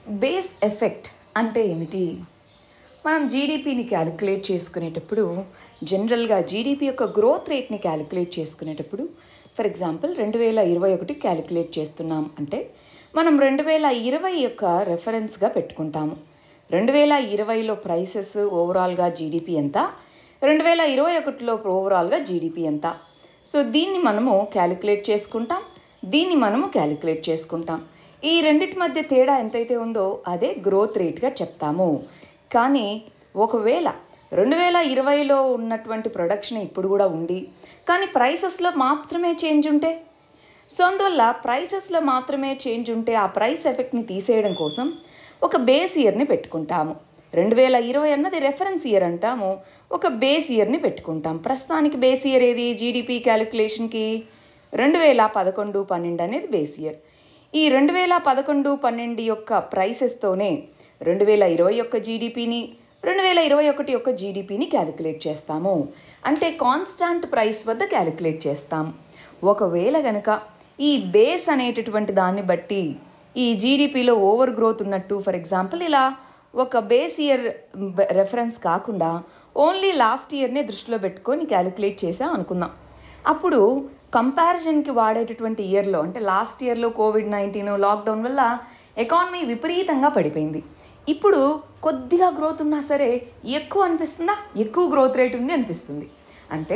base effect అంటే ఏమిటి మనం జీడిపిని క్యాలిక్యులేట్ చేసుకునేటప్పుడు జనరల్గా జీడిపి యొక్క గ్రోత్ రేట్ని క్యాలిక్యులేట్ చేసుకునేటప్పుడు ఫర్ ఎగ్జాంపుల్ రెండు వేల ఇరవై ఒకటి క్యాలిక్యులేట్ చేస్తున్నాం అంటే మనం రెండు వేల ఇరవై యొక్క రెఫరెన్స్గా పెట్టుకుంటాము రెండు వేల ఇరవైలో ప్రైసెస్ ఓవరాల్గా జీడిపి ఎంత రెండు వేల ఇరవై ఒకటిలో ఓవరాల్గా జీడిపి ఎంత సో దీన్ని మనము క్యాలిక్యులేట్ చేసుకుంటాం దీన్ని మనము క్యాలిక్యులేట్ చేసుకుంటాం ఈ రెండిటి మధ్య తేడా ఎంతైతే ఉందో అదే గ్రోత్ రేట్గా చెప్తాము కానీ ఒకవేళ రెండు వేల ఇరవైలో ఉన్నటువంటి ప్రొడక్షన్ ఇప్పుడు కూడా ఉండి కానీ ప్రైసెస్లో మాత్రమే చేంజ్ ఉంటే సో అందువల్ల ప్రైసెస్లో మాత్రమే చేంజ్ ఉంటే ఆ ప్రైస్ ఎఫెక్ట్ని తీసేయడం కోసం ఒక బేస్ ఇయర్ని పెట్టుకుంటాము రెండు వేల ఇరవై అన్నది రెఫరెన్స్ ఇయర్ అంటాము ఒక బేస్ ఇయర్ని పెట్టుకుంటాం ప్రస్తుతానికి బేస్ ఇయర్ ఏది జీడిపి క్యాలిక్యులేషన్కి రెండు వేల పదకొండు పన్నెండు అనేది బేస్ ఇయర్ ఈ రెండు వేల పదకొండు పన్నెండు యొక్క ప్రైసెస్తోనే రెండు వేల ఇరవై యొక్క జీడిపిని రెండు వేల ఇరవై ఒకటి యొక్క జీడిపిని క్యాలిక్యులేట్ చేస్తాము అంటే కాన్స్టాంట్ ప్రైస్ వద్ద క్యాలిక్యులేట్ చేస్తాము ఒకవేళ గనక ఈ బేస్ అనేటటువంటి దాన్ని బట్టి ఈ జీడిపిలో ఓవర్ గ్రోత్ ఉన్నట్టు ఫర్ ఎగ్జాంపుల్ ఇలా ఒక బేస్ ఇయర్ రెఫరెన్స్ కాకుండా ఓన్లీ లాస్ట్ ఇయర్నే దృష్టిలో పెట్టుకొని క్యాలిక్యులేట్ చేసాం అనుకుందాం అప్పుడు కంపారిజన్కి వాడేటటువంటి ఇయర్లో అంటే లాస్ట్ ఇయర్లో కోవిడ్ నైన్టీన్ లాక్డౌన్ వల్ల ఎకానమీ విపరీతంగా పడిపోయింది ఇప్పుడు కొద్దిగా గ్రోత్ ఉన్నా సరే ఎక్కువ అనిపిస్తుందా ఎక్కువ గ్రోత్ రేట్ ఉంది అనిపిస్తుంది అంటే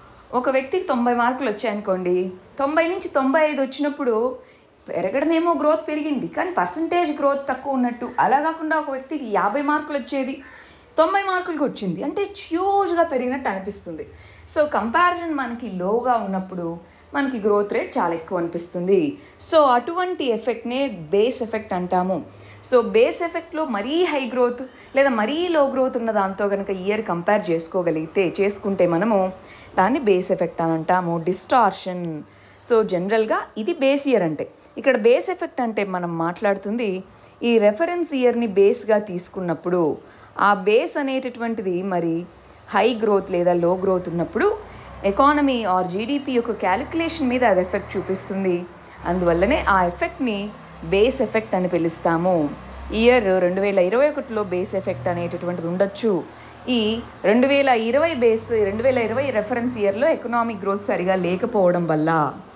ఒక వ్యక్తికి తొంభై మార్కులు వచ్చాయనుకోండి తొంభై నుంచి తొంభై ఐదు వచ్చినప్పుడు పెరగడమేమో గ్రోత్ పెరిగింది కానీ పర్సంటేజ్ గ్రోత్ తక్కువ ఉన్నట్టు అలా కాకుండా ఒక వ్యక్తికి యాభై మార్కులు వచ్చేది తొంభై మార్కులకు వచ్చింది అంటే హ్యూజ్గా పెరిగినట్టు అనిపిస్తుంది సో కంపారిజన్ మనకి లోగా ఉన్నప్పుడు మనకి గ్రోత్ రేట్ చాలా ఎక్కువ అనిపిస్తుంది సో అటువంటి ఎఫెక్ట్నే బేస్ ఎఫెక్ట్ అంటాము సో బేస్ ఎఫెక్ట్లో మరీ హై గ్రోత్ లేదా మరీ లో గ్రోత్ ఉన్న దాంతో కనుక ఇయర్ కంపేర్ చేసుకోగలిగితే చేసుకుంటే మనము దాన్ని బేస్ ఎఫెక్ట్ అని అంటాము డిస్టార్షన్ సో జనరల్గా ఇది బేస్ ఇయర్ అంటే ఇక్కడ బేస్ ఎఫెక్ట్ అంటే మనం మాట్లాడుతుంది ఈ రెఫరెన్స్ ఇయర్ని బేస్గా తీసుకున్నప్పుడు ఆ బేస్ అనేటటువంటిది మరి హై గ్రోత్ లేదా లో గ్రోత్ ఉన్నప్పుడు ఎకానమీ ఆర్ జీడిపి యొక్క క్యాలిక్యులేషన్ మీద అది ఎఫెక్ట్ చూపిస్తుంది అందువల్లనే ఆ ఎఫెక్ట్ని బేస్ ఎఫెక్ట్ అని పిలుస్తాము ఇయర్ రెండు వేల ఇరవై ఒకటిలో బేస్ ఎఫెక్ట్ అనేటటువంటిది ఉండొచ్చు ఈ రెండు వేల ఇరవై బేస్ రెండు వేల ఇరవై రెఫరెన్స్ ఇయర్లో ఎకనామిక్ గ్రోత్ సరిగా లేకపోవడం వల్ల